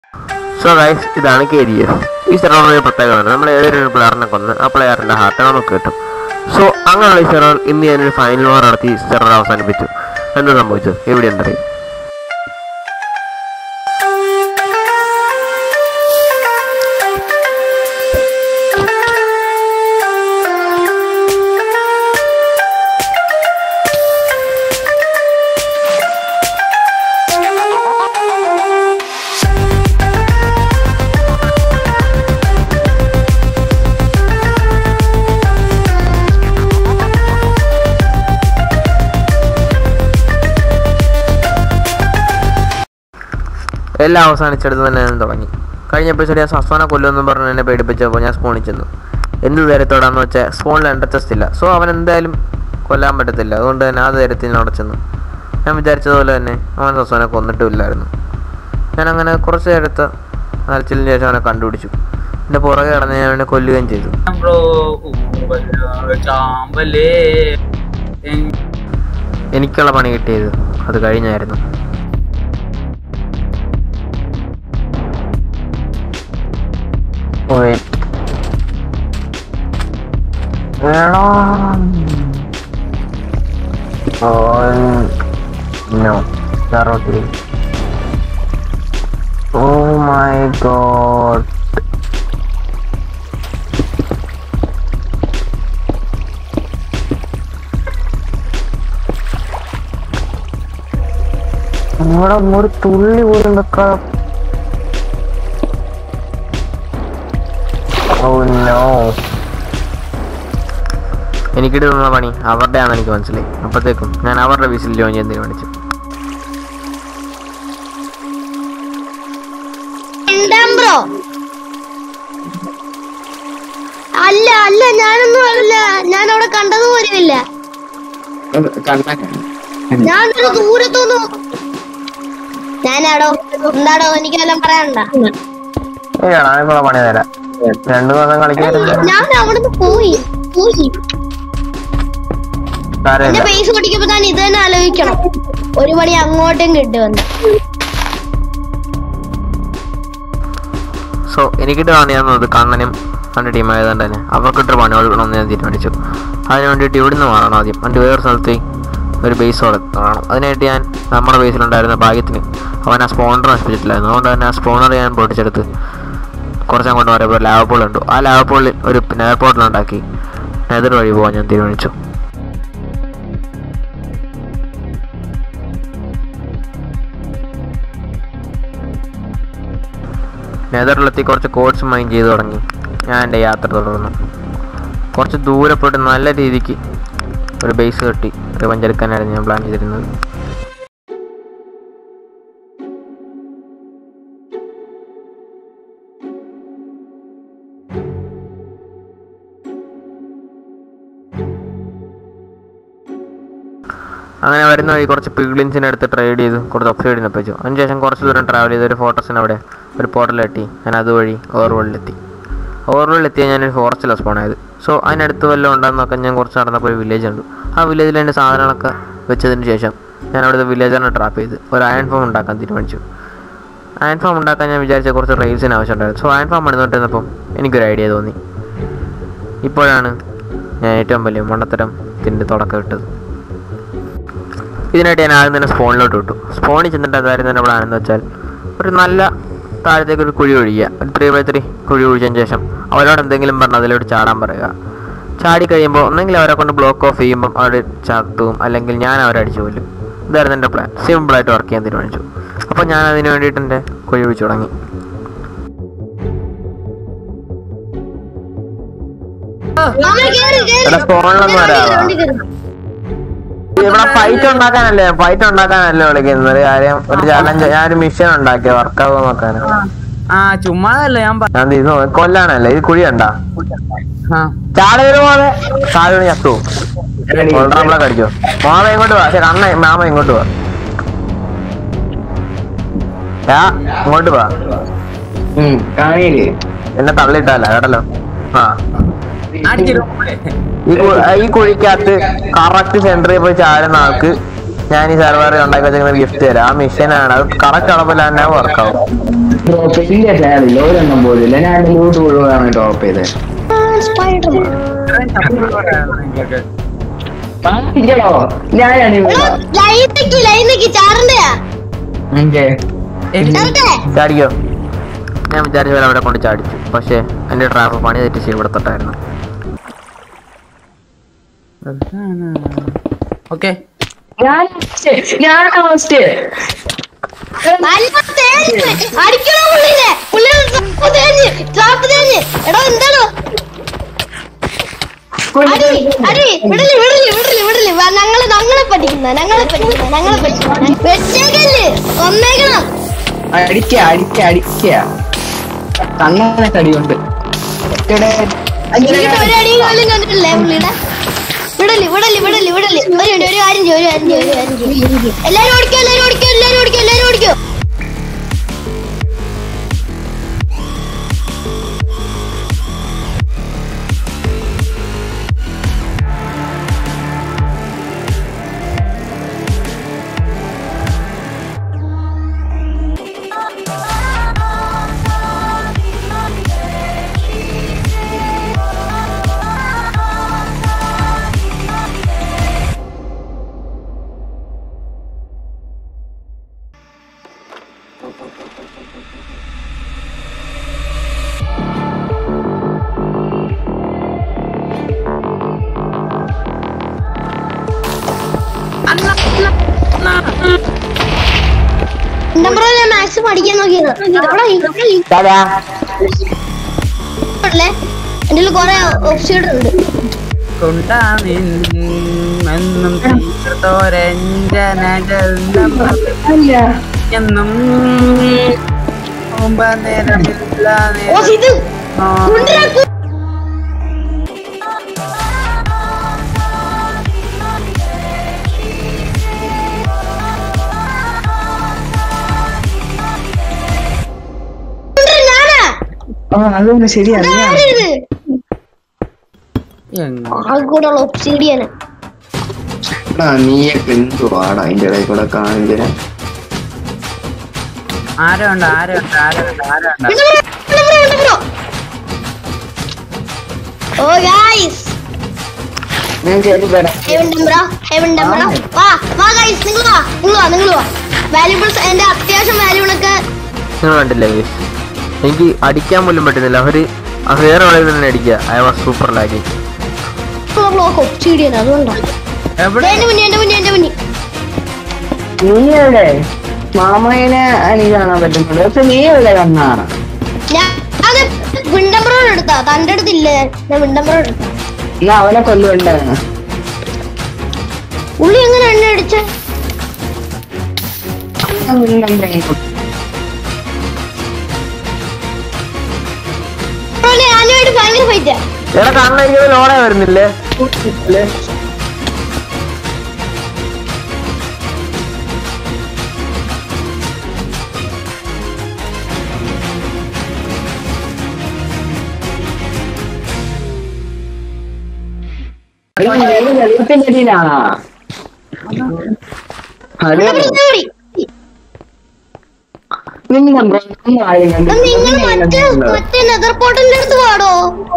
So guys ഇതാണ് K G F ഈ സെറോറിന്റെ പ്രത്യേകത നമ്മൾ ഏതൊരു പ്ലെയറിനെ കൊന്ന് ആ പ്ലെയറിന്റെ ഹാർട്ട് നമുക്ക് കിട്ടും സോ അങ്ങനെയുള്ള ഈ സെറോർ ഇന്ന് ഞാനൊരു ഫൈനൽ വാർ നടത്തി സെറോർ അവസാനിപ്പിച്ചു എന്ത് സംഭവിച്ചു എവിടെ എന്തറിയും എല്ലാം അവസാനിച്ചെടുത്ത് തന്നെ ഞാൻ തുടങ്ങി കഴിഞ്ഞ എപ്പിസോഡ് ഞാൻ സസ്വാനെ കൊല്ലുമെന്നും പറഞ്ഞ് എന്നെ പേടിപ്പിച്ചപ്പോൾ ഞാൻ സ്പോണിൽ ചെന്നു എന്ത് ധൈര്യത്തോടാന്ന് വെച്ചാൽ സ്പോണിൽ എൻ്റർ ചെസ്റ്റ് ഇല്ല സോ അവൻ എന്തായാലും കൊല്ലാൻ പറ്റത്തില്ല അതുകൊണ്ട് തന്നെ ആ ധൈര്യത്തിൽ ഞാൻ അവിടെ ചെന്നു ഞാൻ വിചാരിച്ചതുപോലെ തന്നെ അവൻ സസ്വാനെ കൊന്നിട്ടുമില്ലായിരുന്നു ഞാൻ അങ്ങനെ കുറച്ച് നേരത്തെ അലച്ചിലിന് ശേഷം അവനെ കണ്ടുപിടിച്ചു എൻ്റെ പുറകെ കിടന്ന് ഞാൻ അവനെ കൊല്ലുകയും ചെയ്തു ബ്രോ ചാമ്പലേ എനിക്കുള്ള പണി കിട്ടിയത് അത് കഴിഞ്ഞായിരുന്നു Wait. Oh, no. Zaroti. Oh my god. ഇവിടെ ഒരു തുള്ളി പോലും വെക്കാം Oh no. എനിക്കിട്ട് തന്ന പണി അവരുടെ ആണെന്ന് എനിക്ക് മനസ്സിലായി അപ്പോഴത്തേക്കും ഞാൻ അവരുടെ വിസിൽ ജോയിൻ ചെയ്യാൻ തീരുമാനിച്ചു രണ്ടാം ബ്രോ അല്ല അല്ല ഞാനൊന്നും അല്ല ഞാൻ അവിടെ കണ്ടത് പോലുമില്ല ഞാനൊരു ദൂരത്തൊന്നു ഞാനാടോ എന്താടോ എനിക്കെല്ലാം പറയണ്ട ഞാനിപ്പോ പണി തരാം രണ്ടു ദിവസം കളിക്കാറില്ല ഞാൻ അവിടുന്ന് പോയി പോയി എന്റെ കാര്യമില്ല പൈസ പൊട്ടിക്കുമ്പോ ഞാൻ ഇത് തന്നെ ആലോചിക്കണം ഒരു മണി അങ്ങോട്ടും കിട്ടുമെന്ന് സോ എനിക്കിട്ട് പണിയാവുന്നത് കണ്ണനും അവൻ്റെ ടീമായതുകൊണ്ട് തന്നെ അവർക്കിട്ട് പണി കൊടുക്കണമെന്ന് ഞാൻ തീരുമാനിച്ചു അതിന് വേണ്ടിയിട്ട് ഇവിടുന്ന് മാറണം ആദ്യം എന്നിട്ട് വേറെ സ്ഥലത്ത് ഒരു ബേസ് തുടങ്ങണം അതിനായിട്ട് ഞാൻ നമ്മുടെ ബേസിലുണ്ടായിരുന്ന ഭാഗ്യത്തിന് അവൻ ആ സ്പോണർ നശിപ്പിച്ചിട്ടില്ലായിരുന്നു അതുകൊണ്ട് തന്നെ ആ സ്പോണർ ഞാൻ പൊട്ടിച്ചെടുത്ത് കുറച്ചങ്ങോട്ട് പറയുമ്പോൾ ലാവ് പൂൾ ഉണ്ട് ആ ലാവ് പൂളിൽ ഒരു നെയർ പോർട്ടൽ ഉണ്ടാക്കി നെതർ വഴി പോകാൻ ഞാൻ തീരുമാനിച്ചു നെതറിലെത്തി കുറച്ച് കോഡ്സ് മൈൻ ചെയ്തു തുടങ്ങി ഞാൻ എൻ്റെ യാത്ര തുടർന്നു കുറച്ച് ദൂരെ പോയിട്ട് നല്ല രീതിക്ക് ഒരു ബേസ് കെട്ടി റിവഞ്ച് എടുക്കാനായിരുന്നു ഞാൻ പ്ലാൻ ചെയ്തിരുന്നത് അങ്ങനെ വരുന്ന വഴി കുറച്ച് പിഗ്ലിൻസിനെ എടുത്ത് ട്രേഡ് ചെയ്ത് കുറച്ച് ഓപ്സൈഡിനെ വെച്ചു അതിനുശേഷം കുറച്ച് ദൂരം ട്രാവൽ ചെയ്ത് ഒരു ഫോട്ടോസിന് അവിടെ ഒരു പോർട്ടൽ കെട്ടി ഞാൻ അതുവഴി ഓവർവേൾഡിലെത്തി ഓവർവേൾഡിലെത്തിയ ഞാനൊരു ഫോറസ്റ്റിലാണ് സ്പോൺ ആയത് സോ അതിനടുത്ത് വല്ലതും ഉണ്ടെന്ന് നോക്കാൻ ഞാൻ കുറച്ച് നടന്നപ്പോൾ ഒരു വില്ലേജ് ഉണ്ട് ആ വില്ലേജിൽ എൻ്റെ സാധനങ്ങളൊക്കെ വെച്ചതിന് ശേഷം ഞാൻ അവിടുത്തെ വില്ലേജറിനെ ട്രാപ്പ് ചെയ്ത് ഒരു അയൺ ഫോം ഉണ്ടാക്കാൻ തീരുമാനിച്ചു അയൺ ഫോം ഉണ്ടാക്കാൻ ഞാൻ വിചാരിച്ച കുറച്ച് റെയിൽസിന് ആവശ്യമുണ്ടായിരുന്നു സോ അയൺ ഫോം പണിതുകൊണ്ടിരുന്നപ്പം എനിക്കൊരു ഐഡിയ തോന്നി ഇപ്പോഴാണ് ഞാൻ ഏറ്റവും വലിയ മണ്ടത്തരത്തിൻ്റെ തുടക്കം ഇട്ടത് ഇതിനായിട്ട് ഞാൻ ആദ്യം തന്നെ സ്പോണിലോട്ട് വിട്ടു സ്പോണിൽ ചെന്നിട്ട് അതായിരുന്നു എൻ്റെ പ്ലാൻ എന്ന് വെച്ചാൽ ഒരു നല്ല താഴത്തേക്ക് ഒരു കുഴി ഒഴിയുക ഒരു ത്രീ ബൈ ത്രീ കുഴി ഒഴിച്ചതിന് ശേഷം അവരോട് എന്തെങ്കിലും പറഞ്ഞ് അതിലോട്ട് ചാടാൻ പറയുക ചാടി കഴിയുമ്പോൾ ഒന്നെങ്കിൽ അവരെ കൊണ്ട് ബ്ലോക്ക് ഓഫ് ചെയ്യുമ്പം അവർ ചാത്തും അല്ലെങ്കിൽ ഞാൻ അവരെ അടിച്ചു കൊല്ലും ഇതായിരുന്നു എൻ്റെ പ്ലാൻ സിമ്പിളായിട്ട് വർക്ക് ചെയ്യാൻ തീരുമാനിച്ചു അപ്പോൾ ഞാൻ അതിന് വേണ്ടിയിട്ട് എൻ്റെ കുഴി ഒഴിച്ചു തുടങ്ങി മാമ കേറി കേറി എടാ, ഫോണിലൊന്നും വരാമോ? വണ്ടി കേറി ഇവിടെ ഫൈറ്റ് ഉണ്ടാക്കാനല്ലേ ഫൈറ്റ് ഉണ്ടാക്കാനല്ലേ വിളിക്കുന്നത് ഒരു കാര്യം ഒരു ചാലഞ്ച് ഞാൻ ഒരു മിഷൻ ഉണ്ടാക്കിയ വർക്കാവോ നോക്കാനാ ആ ചുമ്മാതല്ല ഞാൻ പ- ഞാൻ ഇത് നോ- കൊല്ലാനല്ലേ ഇത് കുഴി ഉണ്ടാ ആ. ചാടൊരു മോനെ ചാടി ചത്തു നമ്മളെ കടിച്ചോ മാമ ഇങ്ങോട്ട് വാ ശരി അണ്ണ മാമ ഇങ്ങോട്ട് വാ യാ ഇങ്ങോട്ട് വാ കാണിയില്ലേ എന്നെ തള്ളിയിട്ടല്ല കേട്ടല്ലോ ആ അടിച്ചിട്ട് പോരെ. ഈ കു- ഈ കുഴിക്കകത്ത് കറക്റ്റ് സെന്ററിൽ പോയി ചാടുന്ന ആൾക്ക് ഞാൻ ഈ സെർവറിൽ ഉണ്ടാക്കി വെച്ചിരിക്കുന്ന ഗിഫ്റ്റ് തരാം ആ മിഷനാണ് അത് കറക്റ്റ് അളവിൽ തന്നെ വർക്കാവും ഡ്രോപ്പ് വലിയ സാറില്ല ഒരെണ്ണം പോലില്ല ഞാൻ ലൂട്ട് മുഴുവനാണ് ഡ്രോപ്പ് ചെയ്തത് സ്പൈഡർമാൻ ഇല്ലടോ ഞാനാണ് ഇവിടെ ലൈനക്ക് ലൈനക്ക് ചാടണ്ടയാ എന്റെ ചാടട്ടെ ചാടിക്കോ ഞാൻ വിചാരിച്ച പോലെ അവിടെ കൊണ്ട് ചാടിച്ചു പക്ഷേ എൻ്റെ ട്രാപ്പ് പണി തെറ്റിച്ച് ഇവിടെ തൊട്ടായിരുന്നു ഓക്കെ ഞാൻ ഞാൻ ഫസ്റ്റ് നല്ല തേഞ്ഞ് അടിക്കണോ പുള്ളിനെ പുള്ളിനെ ട്രാപ്പ് തേഞ്ഞ് ട്രാപ്പ് തേഞ്ഞ് എടോ എന്താണോ അടി അടി വിടല് വിടല് വിടല് വിടല് വാ, ഞങ്ങള് ഞങ്ങളെ പറ്റിക്കുന്ന ഞങ്ങളെ പറ്റിക്കുന്ന ഞങ്ങളെ പറ്റിക്കുന്ന വെച്ചേക്കല്ലേ ഒന്നേക്കണം അടിക്ക അടിക്ക അടിക്ക കണ്ണനെ കടിയുണ്ട് ഇങ്ങോട്ട് ഒരു അടിയും കാലും കണ്ടിട്ടില്ലേ പുള്ളിയുടെ വിടല് വിടല് വിടല് വിടല് ഒരു മിനിറ്റ് ഒരു കാര്യം ചെയ്യും ഒരു കാര്യം ചെയ്യും ഒരു കാര്യം ചെയ്യും എല്ലാരും ഓടിക്കോ എല്ലാരും ഓടിക്കോ എല്ലാരും ഓടിക്കോ എല്ലാരും ഓടിക്കോ നമ്പർ ഞാൻ മാക്സിമം അടിക്കാൻ നോക്കിയത് ഇവിടെ ഇവിടെ ഇല്ലേ എന്റെ കൊറേ ഓപ്ഷൻ ഉണ്ട് കൊണ്ടാണെന്നും തീർത്തോരഞ്ജനകൾ എന്നും മുമ്പ് നേരമില്ല ഓ ഇത് കുണ്ടിരാ കു- കുണ്ടിരാ ഞാനാ അതൊന്നും ശരിയാണ് ആരിത് എങ്ങ അത് കൂടെ ഒബ്സീഡിയന് നീയൊക്കെ എന്തുവാടാ അതിന്റെ ഇടയിൽ കൂടെ കാണില്ല ആരോ ഉണ്ട് ആരോ ഉണ്ട് ആരോ ഉണ്ട് ആരോ ഉണ്ട് ഓ ഗൈസ് ഞാൻ ചെറിയ വരാം ഹെവൻ ഡംബ്ര ഹെവൻ ഡംബ്ര വാ വാ ഗൈസ് നിങ്ങൾ വാ നിങ്ങൾ വാ നിങ്ങൾ വാ വാല്യൂബിൾസ് എന്റെ അത്യാവശ്യം വാല്യൂബിൾ ഒക്കെ നിങ്ങൾ കണ്ടില്ലേ guys? എനിക്ക് അടിക്കാൻ പോലും പറ്റുന്നില്ല അവര് ആ വേറെ ആളുകൾ തന്നെ അടിക്കുക I was super laggy block obsidian അതുകൊണ്ടാണ് എവിടെ എന്റെ മുന്നേ എന്റെ മുന്നേ എന്റെ മുന്നേ നീ എവിടെ മാമനെ എനിക്ക് കാണാൻ പറ്റുന്നുണ്ട് പക്ഷെ നീ എവിടെ കണ്ണാണ് ഞാൻ അത് വിണ്ടംബ്രോഡ് എടുത്താ തന്റെ അടുത്തില്ല ഞാൻ വിണ്ടംബ്രോഡ് എടുത്താ എന്നാ അവനെ കൊല്ലുണ്ടായിരുന്നു ഉള്ളി എങ്ങനെ എണ്ണ അടിച്ച ഞാനുമായിട്ട് ഭയങ്കര ഫൈറ്റാ എടാ കണ്ണടിക്കുന്നത് ലോടെ വരുന്നില്ലേ വെള്ളത്തിന്റെ അടിയിലാണോ ഹലോ നിങ്ങൾ നിങ്ങൾ മറ്റേ മറ്റേ നെതർ പോർട്ടലിന്റെ അടുത്ത് പാടോ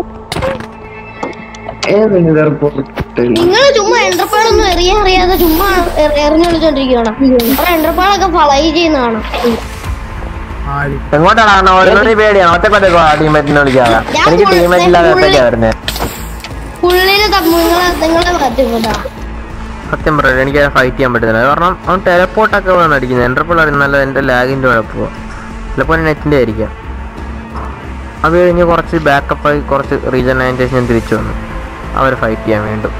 ഏത് റിപ്പോർട്ട് നിങ്ങൾ ചുമ്മാ എന്റർപാളൊന്നും എറിയാൻ അറിയാതെ ചുമ്മാ എ- എറിഞ്ഞു വിളിച്ചോണ്ടിരിക്കണം അപ്പൊ എന്റർപാളൊക്കെ ഫ്ലൈ ചെയ്യുന്നതാണ് ആര്? എങ്ങോട്ടാണ് അണ്ണാ ഓരോരുത്തരും പേടിയാണ് ഒറ്റ കൊറ്റ ടീമേറ്റിനെ വിളിക്കാതെ ഞാൻ എനിക്ക് full- ടീമേറ്റ് ഇല്ലാതെ full- ഒറ്റയ്ക്കാ വരുന്നത് പുള്ളിനെ ത- നിങ്ങളെ നിങ്ങളെ പറ്റിപ്പോട്ടാ സത്യം പറയാം എനിക്ക് ഫൈറ്റ് ചെയ്യാൻ പറ്റുന്നില്ല കാരണം അവൻ ടെലപ്പോർട്ടൊക്കെ വേണം അടിക്കുന്നത് എൻ്റർപോൾ അറിയുന്നല്ല എൻ്റെ ലാഗിൻ്റെ കുഴപ്പമോ ചിലപ്പോൾ നെറ്റിൻ്റെ ആയിരിക്കാം അത് കഴിഞ്ഞ് കുറച്ച് ബാക്കപ്പ് ആയി കുറച്ച് റീജനൈസേഷൻ ഞാൻ തിരിച്ചു വന്നു അവർ ഫൈറ്റ് ചെയ്യാൻ വീണ്ടും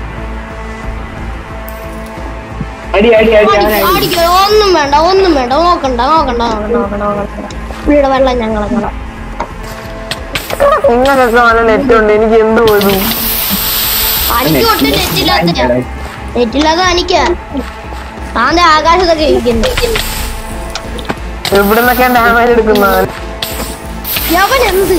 അടി അടി അടി അടിക്കോ, അവനെ അടിക്കോ ഒന്നും വേണ്ട ഒന്നും വേണ്ട നോക്കണ്ട നോക്കണ്ട നോക്കണ്ട നോക്കണ്ട നോക്കണ്ട ഇവിടെ വെള്ളം ഞങ്ങളെ നിങ്ങൾക്കൊക്കെ നല്ല നെറ്റ് ഉണ്ട് എനിക്ക് എന്ത് പോയതു എനിക്ക് ഒട്ടും നെറ്റില്ലാത്ത നെറ്റില്ലാത്ത എനിക്കാ താന്റെ ആകാശത്തൊക്കെ ഇരിക്കുന്നു ഇവിടെ നിന്നൊക്കെ ഡാമേജ് എടുക്കുന്ന യവൻ എന്ത്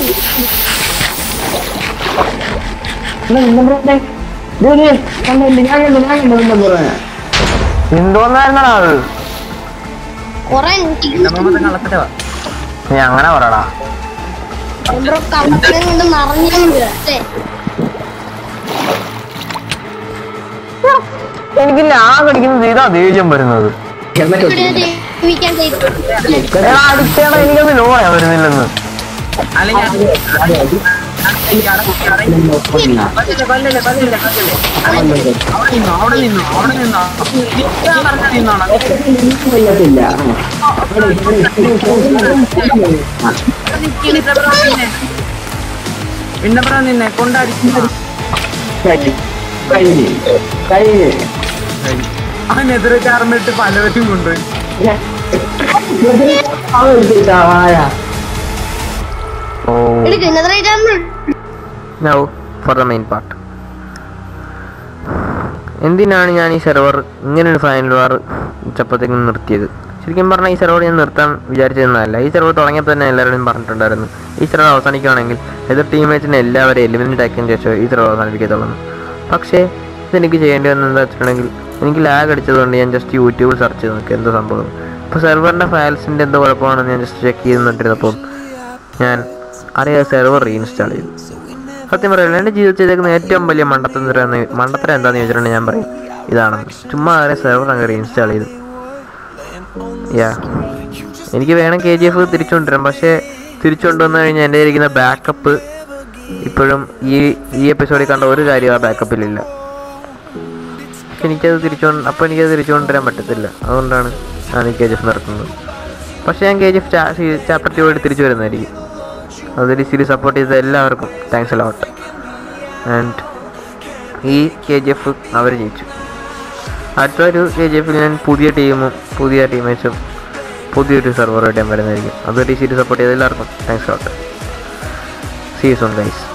ഞാൻ കണ്ടു ഞാൻ കണ്ടു ഞാൻ കണ്ടു പറയാ എന്തോന്നായിരുന്നടാ അത് കൊറേ നമ്മുടെ കള്ളത്തിട്ട് വാ നീ അങ്ങനെ പറയടാ ബ്രോ കമ്പനി കൊണ്ട് നിറഞ്ഞു അല്ലേ എനിക്ക് ലാഗ് അടിക്കുന്നത് ഇതാ ദേഷ്യം വരുന്നത് ഹെൽമെറ്റ് ഇവിടെ ജീവിക്കാൻ ചെയ്തു എടാ അടിച്ചേടാ എനിക്കത് ലോയാ വരുന്നില്ലെന്ന് അല്ലെങ്കിൽ കൊല്ലില്ല കൊല്ലില്ല കൊല്ലില്ല കൊല്ലില്ല അവിടെ നിന്നോ അവിടെ നിന്നോ അവിടെ നിന്നോ നിൽക്കാൻ പറഞ്ഞാ നിന്നോണം കൊല്ലത്തില്ല പിന്നപ്പുറം നിന്നെ കൊണ്ടടിക്കുന്ന കഴിഞ്ഞ് കഴിഞ്ഞ് അവനെതിരെ ചാർന്നിട്ട് പലവരും കൊണ്ടുപോയി അവർക്ക് വാഴ ഓ എടുക്ക് ഇന്നത്തെ now for the main part എന്തിനാണ് ഞാൻ ഈ സെർവർ ഇങ്ങനെ ഒരു ഫൈനൽ വാർ ഉച്ചപ്പത്തേക്കും നിർത്തിയത് ശരിക്കും പറഞ്ഞാൽ ഈ സെർവർ ഞാൻ നിർത്താൻ വിചാരിച്ചിരുന്നതല്ല ഈ സെർവർ തുടങ്ങിയപ്പോൾ തന്നെ എല്ലാവരോടും പറഞ്ഞിട്ടുണ്ടായിരുന്നു ഈ സെർവർ അവസാനിക്കുകയാണെങ്കിൽ എതിർ ടീമേറ്റ്സിനെ എല്ലാവരെയും എലിമിനേറ്റ് ആക്കിയതിന് ശേഷം ഈ സെർവർ അവസാനിപ്പിക്കത്തുള്ളൂ പക്ഷേ ഇതെനിക്ക് ചെയ്യേണ്ടി വന്നത് എന്താ വെച്ചിട്ടുണ്ടെങ്കിൽ എനിക്ക് ലാഗ് അടിച്ചതുകൊണ്ട് ഞാൻ ജസ്റ്റ് യൂട്യൂബിൽ സെർച്ച് ചെയ്ത് നോക്കി എന്താ സംഭവം ഇപ്പോൾ സെർവറിൻ്റെ ഫയൽസിൻ്റെ എന്തോ കുഴപ്പമാണെന്ന് ഞാൻ ജസ്റ്റ് ചെക്ക് ചെയ്ത് നിന്നിട്ടിരുന്നപ്പോൾ ഞാൻ അറിയാതെ സെർവർ റീഇൻസ്റ്റാൾ ചെയ്തു സത്യം പറയില്ല എൻ്റെ ജീവിതത്തിൽ ചെയ്തേക്കുന്ന ഏറ്റവും വലിയ മണ്ടത്തരം മണ്ടത്തരം എന്താണെന്ന് ചോദിച്ചിട്ടുണ്ടെങ്കിൽ ഞാൻ പറയും ഇതാണ് ചുമ്മാ ആരെ സെർവർ അങ്ങ് റീഇൻസ്റ്റാൾ ചെയ്തു യാ എനിക്ക് വേണം കെ ജി എഫ് തിരിച്ചു കൊണ്ടുവരാം പക്ഷേ തിരിച്ചു കൊണ്ടുവന്നു കഴിഞ്ഞാൽ എൻ്റെ ഇരിക്കുന്ന ബാക്കപ്പ് ഇപ്പോഴും ഈ ഈ എപ്പിസോഡിൽ കണ്ട ഒരു കാര്യം ആ ബാക്കപ്പിലില്ല എനിക്കത് തിരിച്ചു കൊണ്ട് അപ്പോൾ എനിക്കത് തിരിച്ചു കൊണ്ടുവരാൻ പറ്റത്തില്ല അതുകൊണ്ടാണ് ഞാൻ ഈ കെ ജി എഫ് നിർത്തുന്നത് പക്ഷേ ഞാൻ K G F chapter two ആയിട്ട് തിരിച്ചു വരുന്നതായിരിക്കും അതിൽ സീരീസ് സപ്പോർട്ട് ചെയ്ത എല്ലാവർക്കും താങ്ക്സ് ലോട്ട് ആൻഡ് ഈ കെ ജി എഫ് അവർ ജയിച്ചു അടുത്ത ഒരു കെ ജി എഫിൽ ഞാൻ പുതിയ ടീമും പുതിയ ടീമേഴ്സും പുതിയൊരു സെർവറായിട്ട് ഞാൻ വരുന്നതായിരിക്കും അതൊരു സീരീസ് സപ്പോർട്ട് ചെയ്ത എല്ലാവർക്കും thanks lot see soon guys